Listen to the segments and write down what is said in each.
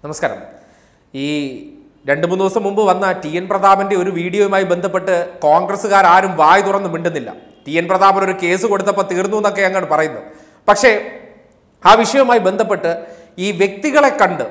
നമസ്കാരം ഈ രണ്ട് മൂന്ന് ദിവസം മുമ്പ് വന്ന ടി എൻ പ്രതാപന്റെ ഒരു വീഡിയോയുമായി ബന്ധപ്പെട്ട് കോൺഗ്രസ്സുകാർ ആരും വായ് തുറന്ന് മിണ്ടുന്നില്ല ടി എൻ പ്രതാപൻ ഒരു കേസ് കൊടുത്തപ്പോൾ തീർന്നു എന്നൊക്കെ അങ്ങോട്ട് പറയുന്നു പക്ഷേ ആ വിഷയവുമായി ബന്ധപ്പെട്ട് ഈ വ്യക്തികളെ കണ്ട്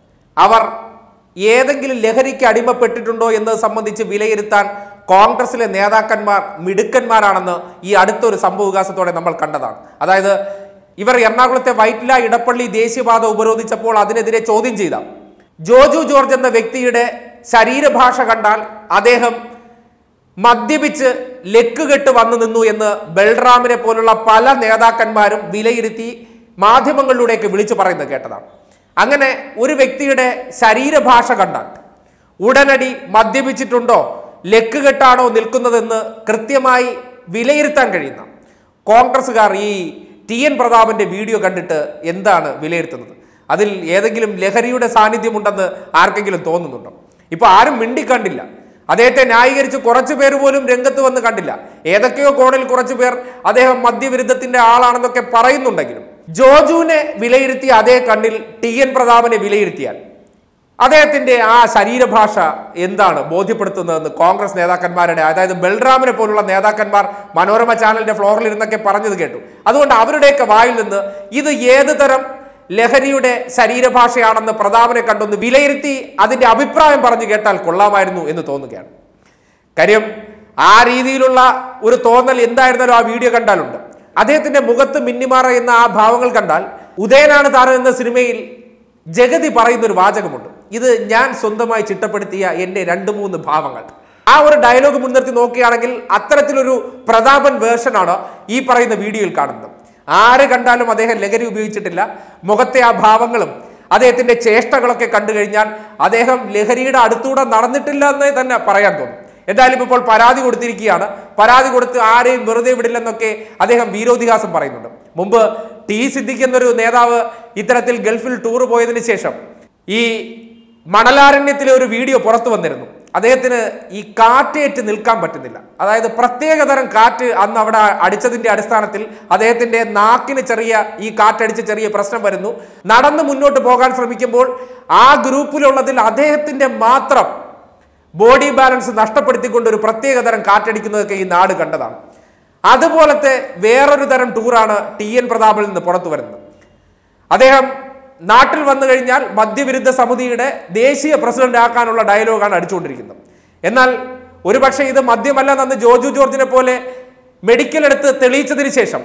അവർ ഏതെങ്കിലും ലഹരിക്ക് അടിമപ്പെട്ടിട്ടുണ്ടോ എന്നത് സംബന്ധിച്ച് വിലയിരുത്താൻ കോൺഗ്രസിലെ നേതാക്കന്മാർ മിടുക്കന്മാരാണെന്ന് ഈ അടുത്തൊരു സംഭവവികാസത്തോടെ നമ്മൾ കണ്ടതാണ് അതായത് ഇവർ എറണാകുളത്തെ വൈറ്റ്ല ഇടപ്പള്ളി ദേശീയപാത ഉപരോധിച്ചപ്പോൾ അതിനെതിരെ ചോദ്യം ചെയ്ത ജോജു ജോർജ് എന്ന വ്യക്തിയുടെ ശരീരഭാഷ കണ്ടാൽ അദ്ദേഹം മദ്യപിച്ച് ലക്കുകെട്ട് വന്നു നിന്നു എന്ന് ബൽറാമിനെ പോലുള്ള പല നേതാക്കന്മാരും വിലയിരുത്തി മാധ്യമങ്ങളിലൂടെയൊക്കെ വിളിച്ചു പറയുന്നത് കേട്ടതാണ് അങ്ങനെ ഒരു വ്യക്തിയുടെ ശരീരഭാഷ കണ്ടാൽ ഉടനടി മദ്യപിച്ചിട്ടുണ്ടോ ലക്കുകെട്ടാണോ നിൽക്കുന്നതെന്ന് കൃത്യമായി വിലയിരുത്താൻ കഴിയുന്ന കോൺഗ്രസ്സുകാർ ഈ ടി എൻ പ്രതാപന്റെ വീഡിയോ കണ്ടിട്ട് എന്താണ് വിലയിരുത്തുന്നത് അതിൽ ഏതെങ്കിലും ലഹരിയുടെ സാന്നിധ്യമുണ്ടെന്ന് ആർക്കെങ്കിലും തോന്നുന്നുണ്ടോ ഇപ്പൊ ആരും മിണ്ടിക്കണ്ടില്ല അദ്ദേഹത്തെ ന്യായീകരിച്ച് കുറച്ചു പേര് പോലും രംഗത്ത് വന്ന് കണ്ടില്ല ഏതൊക്കെയോ കോണിൽ കുറച്ചു പേർ അദ്ദേഹം മദ്യവിരുദ്ധത്തിന്റെ ആളാണെന്നൊക്കെ പറയുന്നുണ്ടെങ്കിലും ജോജുവിനെ വിലയിരുത്തിയ അതേ കണ്ണിൽ ടി എൻ പ്രതാപനെ വിലയിരുത്തിയാൽ അദ്ദേഹത്തിന്റെ ആ ശരീരഭാഷ എന്താണ് ബോധ്യപ്പെടുത്തുന്നതെന്ന് കോൺഗ്രസ് നേതാക്കന്മാരുടെ അതായത് ബൽറാമിനെ പോലുള്ള നേതാക്കന്മാർ മനോരമ ചാനലിന്റെ ഫ്ലോറിൽ ഇരുന്നൊക്കെ പറഞ്ഞത് കേട്ടു അതുകൊണ്ട് അവരുടെയൊക്കെ വായിൽ നിന്ന് ഇത് ഏത് തരം ലഹരിയുടെ ശരീരഭാഷയാണെന്ന് പ്രതാപനെ കണ്ടൊന്ന് വിലയിരുത്തി അതിന്റെ അഭിപ്രായം പറഞ്ഞു കേട്ടാൽ കൊള്ളാമായിരുന്നു എന്ന് തോന്നുകയാണ് കാര്യം ആ രീതിയിലുള്ള ഒരു തോന്നൽ എന്തായിരുന്നാലും ആ വീഡിയോ കണ്ടാലുണ്ട് അദ്ദേഹത്തിന്റെ മുഖത്ത് മിന്നിമാറ എന്ന ആ ഭാവങ്ങൾ കണ്ടാൽ ഉദയനാണ് താരം എന്ന സിനിമയിൽ ജഗതി പറയുന്ന ഒരു വാചകമുണ്ട് ഇത് ഞാൻ സ്വന്തമായി ചിട്ടപ്പെടുത്തിയ എൻ്റെ രണ്ട് മൂന്ന് ഭാവങ്ങൾ ആ ഒരു ഡയലോഗ് മുൻനിർത്തി നോക്കുകയാണെങ്കിൽ അത്തരത്തിലൊരു പ്രതാപൻ വേർഷനാണ് ഈ പറയുന്ന വീഡിയോയിൽ കാണുന്നത് ആര് കണ്ടാലും അദ്ദേഹം ലഹരി ഉപയോഗിച്ചിട്ടില്ല മുഖത്തെ ആ ഭാവങ്ങളും അദ്ദേഹത്തിന്റെ ചേഷ്ടകളൊക്കെ കണ്ടു കഴിഞ്ഞാൽ അദ്ദേഹം ലഹരിയുടെ അടുത്തൂടെ നടന്നിട്ടില്ല എന്നേ തന്നെ പറയാൻ തോന്നും എന്തായാലും ഇപ്പോൾ പരാതി കൊടുത്തിരിക്കുകയാണ് പരാതി കൊടുത്ത് ആരെയും വെറുതെ വിടില്ലെന്നൊക്കെ അദ്ദേഹം വീരോധിഹാസം പറയുന്നുണ്ട് മുമ്പ് ടി സിദ്ദിഖ് എന്നൊരു നേതാവ് ഇത്തരത്തിൽ ഗൾഫിൽ ടൂർ പോയതിനു ശേഷം ഈ മണലാരണ്യത്തിലെ ഒരു വീഡിയോ പുറത്തു വന്നിരുന്നു അദ്ദേഹത്തിന് ഈ കാറ്റേറ്റ് നിൽക്കാൻ പറ്റുന്നില്ല അതായത് പ്രത്യേകതരം കാറ്റ് അന്ന് അവിടെ അടിച്ചതിന്റെ അടിസ്ഥാനത്തിൽ അദ്ദേഹത്തിന്റെ നാക്കിന് ചെറിയ ഈ കാറ്റടിച്ച് ചെറിയ പ്രശ്നം വരുന്നു നടന്ന് മുന്നോട്ട് പോകാൻ ശ്രമിക്കുമ്പോൾ ആ ഗ്രൂപ്പിലുള്ളതിൽ അദ്ദേഹത്തിന്റെ മാത്രം ബോഡി ബാലൻസ് നഷ്ടപ്പെടുത്തിക്കൊണ്ട് ഒരു പ്രത്യേകതരം കാറ്റടിക്കുന്നതൊക്കെ ഈ നാട് കണ്ടതാണ് അതുപോലത്തെ വേറൊരു തരം ടൂറാണ് ടി എൻ പ്രതാപിൽ നിന്ന് പുറത്തു വരുന്നത് അദ്ദേഹം നാട്ടിൽ വന്നു കഴിഞ്ഞാൽ മദ്യവിരുദ്ധ സമിതിയുടെ ദേശീയ പ്രസിഡന്റ് ആക്കാനുള്ള ഡയലോഗാണ് അടിച്ചുകൊണ്ടിരിക്കുന്നത് എന്നാൽ ഒരുപക്ഷെ ഇത് മദ്യമല്ലെന്ന് ജോജു ജോർജിനെ പോലെ മെഡിക്കൽ എടുത്ത് തെളിയിച്ചതിന് ശേഷം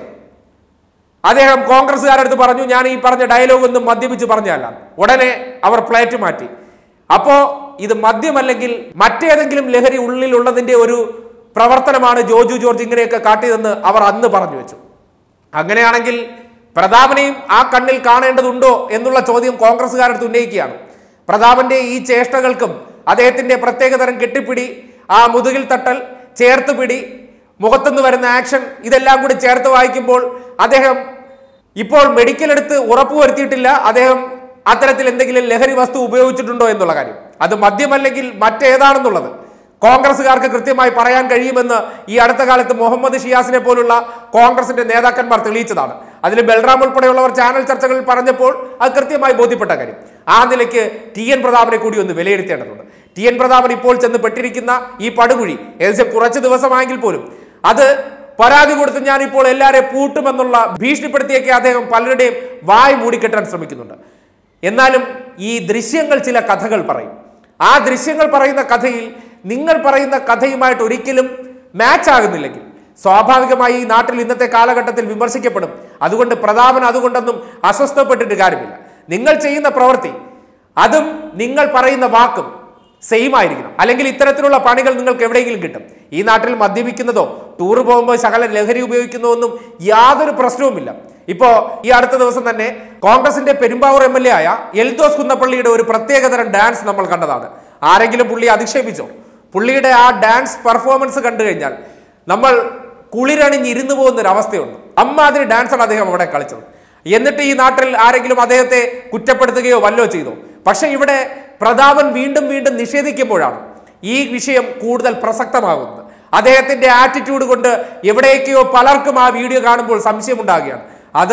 അദ്ദേഹം കോൺഗ്രസ്സുകാരടുത്ത് പറഞ്ഞു ഞാൻ ഈ പറഞ്ഞ ഡയലോഗ് ഒന്നും മദ്യപിച്ച് പറഞ്ഞതല്ല ഉടനെ അവർ പ്ലേറ്റ് മാറ്റി അപ്പോ ഇത് മദ്യമല്ലെങ്കിൽ മറ്റേതെങ്കിലും ലഹരി ഉള്ളിലുള്ളതിന്റെ ഒരു പ്രവർത്തനമാണ് ജോജു ജോർജ് ഇങ്ങനെയൊക്കെ കാട്ടിയതെന്ന് അവർ അന്ന് പറഞ്ഞു വെച്ചു അങ്ങനെയാണെങ്കിൽ പ്രതാപനെയും ആ കണ്ണിൽ കാണേണ്ടതുണ്ടോ എന്നുള്ള ചോദ്യം കോൺഗ്രസ്സുകാരടുത്ത് ഉന്നയിക്കുകയാണ് പ്രതാപന്റെ ഈ ചേഷ്ടകൾക്കും അദ്ദേഹത്തിന്റെ പ്രത്യേകതരം കെട്ടിപ്പിടി ആ മുതുകിൽ തട്ടൽ ചേർത്ത് പിടി മുഖത്തുനിന്ന് വരുന്ന ആക്ഷൻ ഇതെല്ലാം കൂടി ചേർത്ത് വായിക്കുമ്പോൾ അദ്ദേഹം ഇപ്പോൾ മെഡിക്കൽ എടുത്ത് ഉറപ്പുവരുത്തിയിട്ടില്ല അദ്ദേഹം അത്തരത്തിൽ എന്തെങ്കിലും ലഹരി വസ്തു ഉപയോഗിച്ചിട്ടുണ്ടോ എന്നുള്ള കാര്യം അത് മദ്യമല്ലെങ്കിൽ മറ്റേതാണെന്നുള്ളത് കോൺഗ്രസ്സുകാർക്ക് കൃത്യമായി പറയാൻ കഴിയുമെന്ന് ഈ അടുത്ത കാലത്ത് മുഹമ്മദ് ഷിയാസിനെ പോലുള്ള കോൺഗ്രസിന്റെ നേതാക്കന്മാർ തെളിയിച്ചതാണ് അതിൽ ബൽറാം ഉൾപ്പെടെയുള്ളവർ ചാനൽ ചർച്ചകളിൽ പറഞ്ഞപ്പോൾ അത് കൃത്യമായി ബോധ്യപ്പെട്ട കാര്യം ആ നിലയ്ക്ക് ടി എൻ പ്രതാപനെ കൂടി ഒന്ന് വിലയിരുത്തേണ്ടതുണ്ട് ടി എൻ പ്രതാപൻ ഇപ്പോൾ ചെന്ന് പെട്ടിരിക്കുന്ന ഈ പടുകുഴി ഏകദേശം കുറച്ച് ദിവസമായെങ്കിൽ പോലും അത് പരാതി കൊടുത്ത് ഞാൻ ഇപ്പോൾ എല്ലാവരെയും പൂട്ടുമെന്നുള്ള ഭീഷണിപ്പെടുത്തിയൊക്കെ അദ്ദേഹം പലരുടെയും വായ് മൂടിക്കെട്ടാൻ ശ്രമിക്കുന്നുണ്ട് എന്നാലും ഈ ദൃശ്യങ്ങൾ ചില കഥകൾ പറയും ആ ദൃശ്യങ്ങൾ പറയുന്ന കഥയിൽ നിങ്ങൾ പറയുന്ന കഥയുമായിട്ട് ഒരിക്കലും മാച്ച് ആകുന്നില്ലെങ്കിൽ സ്വാഭാവികമായി ഈ നാട്ടിൽ ഇന്നത്തെ കാലഘട്ടത്തിൽ വിമർശിക്കപ്പെടും അതുകൊണ്ട് പ്രതാപൻ അതുകൊണ്ടൊന്നും അസ്വസ്ഥപ്പെട്ടിട്ട് കാര്യമില്ല നിങ്ങൾ ചെയ്യുന്ന പ്രവൃത്തി അതും നിങ്ങൾ പറയുന്ന വാക്കും സെയിം ആയിരിക്കണം അല്ലെങ്കിൽ ഇത്തരത്തിലുള്ള പണികൾ നിങ്ങൾക്ക് എവിടെയെങ്കിലും കിട്ടും ഈ നാട്ടിൽ മദ്യപിക്കുന്നതോ ടൂർ പോകുമ്പോൾ ശകല ലഹരി ഉപയോഗിക്കുന്നതോ ഒന്നും യാതൊരു പ്രശ്നവുമില്ല ഇപ്പോ ഈ അടുത്ത ദിവസം തന്നെ കോൺഗ്രസിന്റെ പെരുമ്പാവൂർ എം എൽ എ ആയ എൽദോസ് കുന്നപ്പള്ളിയുടെ ഒരു പ്രത്യേകതരം ഡാൻസ് നമ്മൾ കണ്ടതാണ് ആരെങ്കിലും പുള്ളി അധിക്ഷേപിച്ചോ പുള്ളിയുടെ ആ ഡാൻസ് പെർഫോമൻസ് കണ്ടു കഴിഞ്ഞാൽ നമ്മൾ കുളിരണിഞ്ഞിരുന്നു പോകുന്ന ഒരു അവസ്ഥയുണ്ട് അമ്മാതിരി ഡാൻസാണ് അദ്ദേഹം അവിടെ കളിച്ചത് എന്നിട്ട് ഈ നാട്ടിൽ ആരെങ്കിലും അദ്ദേഹത്തെ കുറ്റപ്പെടുത്തുകയോ വല്ലോ ചെയ്തോ പക്ഷെ ഇവിടെ പ്രതാപൻ വീണ്ടും വീണ്ടും നിഷേധിക്കുമ്പോഴാണ് ഈ വിഷയം കൂടുതൽ പ്രസക്തമാകുന്നത് അദ്ദേഹത്തിന്റെ ആറ്റിറ്റ്യൂഡ് കൊണ്ട് എവിടേക്കോ പലർക്കും ആ വീഡിയോ കാണുമ്പോൾ സംശയമുണ്ടാകുകയാണ് അത്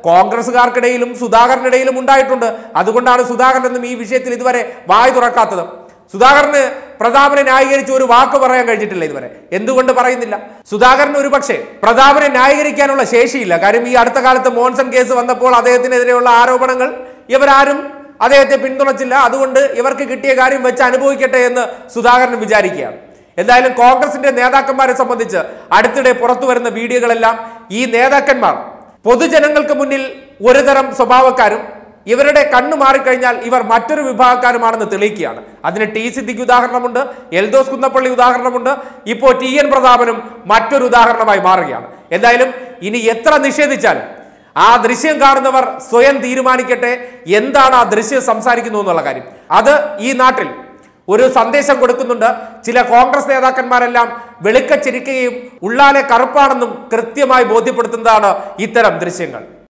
കോൺഗ്രസ്സുകാർക്കിടയിലും സുധാകരനിടയിലും ഉണ്ടായിട്ടുണ്ട് അതുകൊണ്ടാണ് സുധാകരനൊന്നും ഈ വിഷയത്തിൽ ഇതുവരെ വായ് തുറക്കാത്തത് സുധാകരന് പ്രതാപനെ ന്യായീകരിച്ച് ഒരു വാക്ക് പറയാൻ കഴിഞ്ഞിട്ടില്ല ഇതുവരെ എന്തുകൊണ്ട് പറയുന്നില്ല സുധാകരന് ഒരു പക്ഷേ പ്രതാപനെ ന്യായീകരിക്കാനുള്ള ശേഷിയില്ല കാര്യം ഈ അടുത്ത കാലത്ത് മോൺസൺ കേസ് വന്നപ്പോൾ അദ്ദേഹത്തിനെതിരെയുള്ള ആരോപണങ്ങൾ ഇവരാരും അദ്ദേഹത്തെ പിന്തുണച്ചില്ല അതുകൊണ്ട് ഇവർക്ക് കിട്ടിയ കാര്യം വെച്ച് അനുഭവിക്കട്ടെ എന്ന് സുധാകരൻ വിചാരിക്കുകയാണ് എന്തായാലും കോൺഗ്രസിന്റെ നേതാക്കന്മാരെ സംബന്ധിച്ച് അടുത്തിടെ പുറത്തു വരുന്ന വീഡിയോകളെല്ലാം ഈ നേതാക്കന്മാർ പൊതുജനങ്ങൾക്ക് മുന്നിൽ ഒരുതരം സ്വഭാവക്കാരും ഇവരുടെ കണ്ണു മാറിക്കഴിഞ്ഞാൽ ഇവർ മറ്റൊരു വിഭാഗക്കാരുമാണെന്ന് തെളിയിക്കുകയാണ് അതിന് ടി സിദ്ദിഖ് ഉദാഹരണമുണ്ട് എൽദോസ് കുന്നപ്പള്ളി ഉദാഹരണമുണ്ട് ഇപ്പോൾ ടി എൻ പ്രതാപനും മറ്റൊരു ഉദാഹരണമായി മാറുകയാണ് എന്തായാലും ഇനി എത്ര നിഷേധിച്ചാലും ആ ദൃശ്യം കാണുന്നവർ സ്വയം തീരുമാനിക്കട്ടെ എന്താണ് ആ ദൃശ്യം സംസാരിക്കുന്നു എന്നുള്ള കാര്യം അത് ഈ നാട്ടിൽ ഒരു സന്ദേശം കൊടുക്കുന്നുണ്ട് ചില കോൺഗ്രസ് നേതാക്കന്മാരെല്ലാം വെളുക്കച്ചിരിക്കുകയും ഉള്ളാലെ കറുപ്പാണെന്നും കൃത്യമായി ബോധ്യപ്പെടുത്തുന്നതാണ് ഇത്തരം ദൃശ്യങ്ങൾ